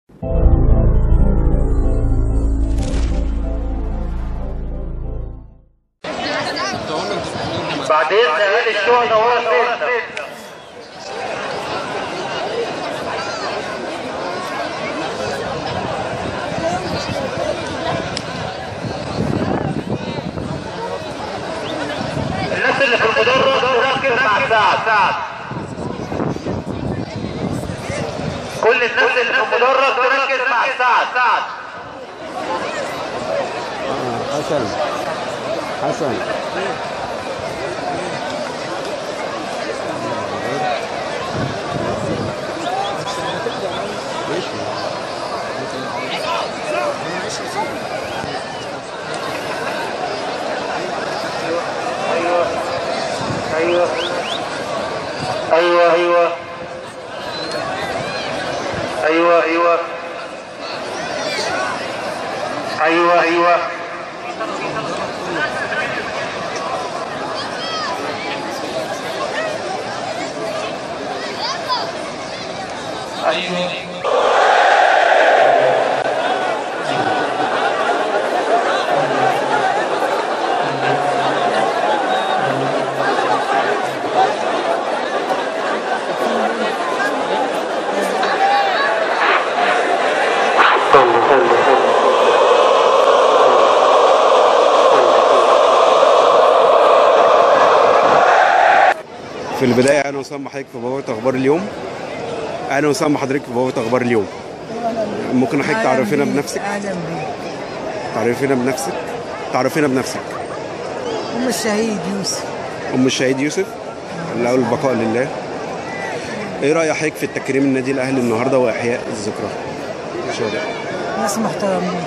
بعدين اهالي الشهداء ورا سيدنا الناس اللي في المدرج تركز مع سعد كل الناس اللي في المدرج تركز مع سعد سعد حسن حسن ايوه ايوه ايوه ايوه ايوه ايوه ايوه ايوه ايوه في البداية أهلا وسهلا بحضرتك في بوابة أخبار اليوم أهلا وسهلا بحضرتك في بوابة أخبار اليوم ممكن حضرتك تعرفينا بنفسك اهلا بيك تعرفينا بنفسك تعرفينا بنفسك ام الشهيد يوسف أم الشهيد يوسف الأول البقاء لله إيه رأي حضرتك في التكريم النادي الأهلي النهاردة وإحياء الذكرى الشهداء ناس محترمين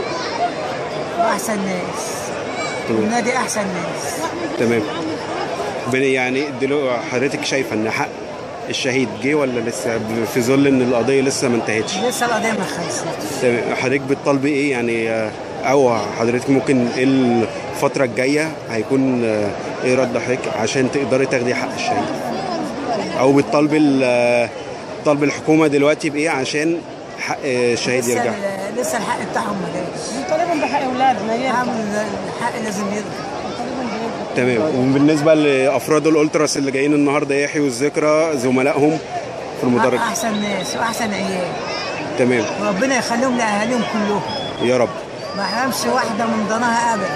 واحسن ناس تمام النادي احسن ناس تمام بن- يعني دلوقتي حضرتك شايفة إن حق الشهيد جه ولا لسه في ظل إن القضية لسه ما انتهتش لسه القضيه ما خلصتش تمام حضرتك بتطالبي ايه يعني آه، او حضرتك ممكن ايه الفتره الجايه هيكون آه، ايه رد حضرتك عشان تقدري تاخدي حق الشهيد او بتطالبي ال- آه، طالب الحكومه دلوقتي بايه عشان حق آه، الشهيد لسه يرجع ال- لسه الحق بتاعهم ما جاش طالبهم بحق اولادنا يرجع عامل الحق لازم يرجع طالبهم بيرجع تمام وبالنسبه لافراد الالتراس اللي جايين النهارده يحيوا الذكرى زملائهم في المدرج احسن ناس واحسن عيال تمام وربنا يخليهم لاهاليهم كلهم يا رب ما حرمش واحده من ضناها ابدا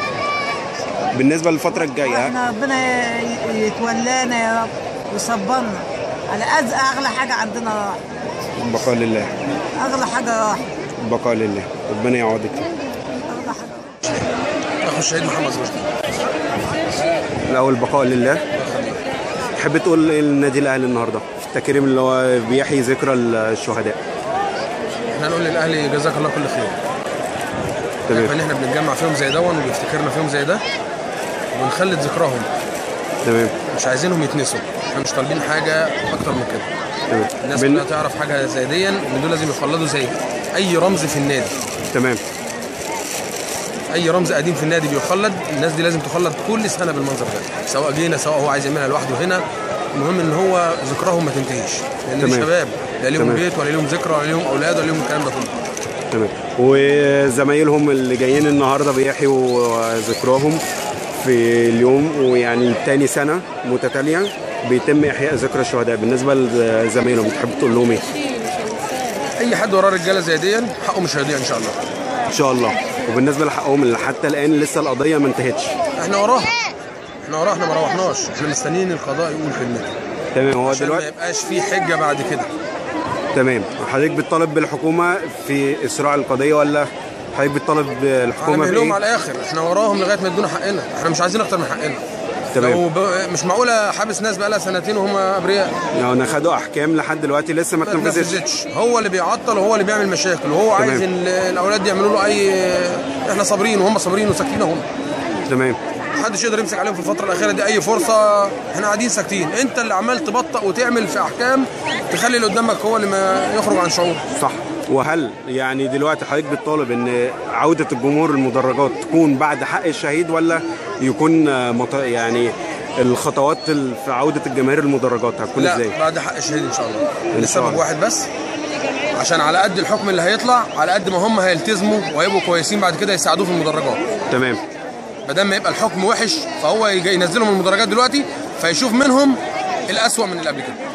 بالنسبه للفتره الجايه واحنا ربنا ي- يتولانا يا رب ويصبرنا على أز اغلى حاجه عندنا راحت بقاء لله اغلى حاجه راحت بقاء لله ربنا يعوضك اغلى حاجه اخو الشهيد محمد رشدي الاول بقاء لله تحب تقول ايه للنادي الاهلي النهارده في التكريم اللي هو بيحيي ذكرى الشهداء احنا نقول للاهلي جزاك الله كل خير تمام ان احنا بنتجمع فيهم زي دون وبيفتكرنا فيهم زي ده ونخلد ذكراهم تمام مش عايزينهم يتنسوا احنا مش طالبين حاجه اكتر من كده تمام الناس بن- كلها تعرف حاجه زي دي ان دول لازم يخلدوا زي اي رمز في النادي تمام اي رمز قديم في النادي بيخلد الناس دي لازم تخلد كل سنه بالمنظر ده سواء جينا سواء هو عايز يعملها لوحده هنا المهم ان هو ذكراهم ما تنتهيش لان دي تمام. شباب لا ليهم تمام. بيت ولا ليهم ذكرى ولا ليهم اولاد ولا ليهم الكلام ده كله تمام وزمايلهم اللي جايين النهارده بيحيوا ذكراهم في اليوم ويعني تاني سنه متتاليه بيتم احياء ذكرى الشهداء بالنسبه لزمايلهم تحب تقول لهم ايه اي حد وراه رجاله زي دي حقه مش هيضيع ان شاء الله ان شاء الله وبالنسبه لحقهم اللي حتى الان لسه القضيه ما انتهتش احنا وراه احنا وراه احنا ما روحناش احنا مستنيين القضاء يقول كلمته تمام هو عشان ما دلوقتي يبقاش في حجه بعد كده تمام حضرتك بتطالب بالحكومه في اسراع القضيه ولا حضرتك بتطالب على الحكومه مهلهم بايه على الاخر احنا وراهم لغايه ما يدونا حقنا احنا مش عايزين اكتر من حقنا تمام. لو ب... مش معقوله حابس ناس بقى لها سنتين وهم ابرياء لو انا خدوا احكام لحد دلوقتي لسه ما ما اتنفذتش تنفذتش هو اللي بيعطل وهو اللي بيعمل مشاكل وهو عايز تمام. ان الاولاد دي يعملوا له اي احنا صابرين وهم صابرين وساكتين اهم تمام محدش يقدر يمسك عليهم في الفتره الاخيره دي اي فرصه احنا قاعدين ساكتين انت اللي عمال تبطأ وتعمل في احكام تخلي اللي قدامك هو اللي ما يخرج عن شعوره صح وهل يعني دلوقتي حضرتك بتطالب ان عوده الجمهور المدرجات تكون بعد حق الشهيد ولا يكون آه، مط... يعني الخطوات ال- في عوده الجماهير المدرجات هتكون لا ازاي؟ بعد حق الشهيد ان شاء الله شاء لسبب الله. واحد بس عشان على قد الحكم اللي هيطلع على قد ما هم هيلتزموا وهيبقوا كويسين بعد كده يساعدوه في المدرجات تمام بدل ما يبقى الحكم وحش فهو يجي ينزلهم من المدرجات دلوقتي فيشوف منهم الأسوأ من اللي قبل كده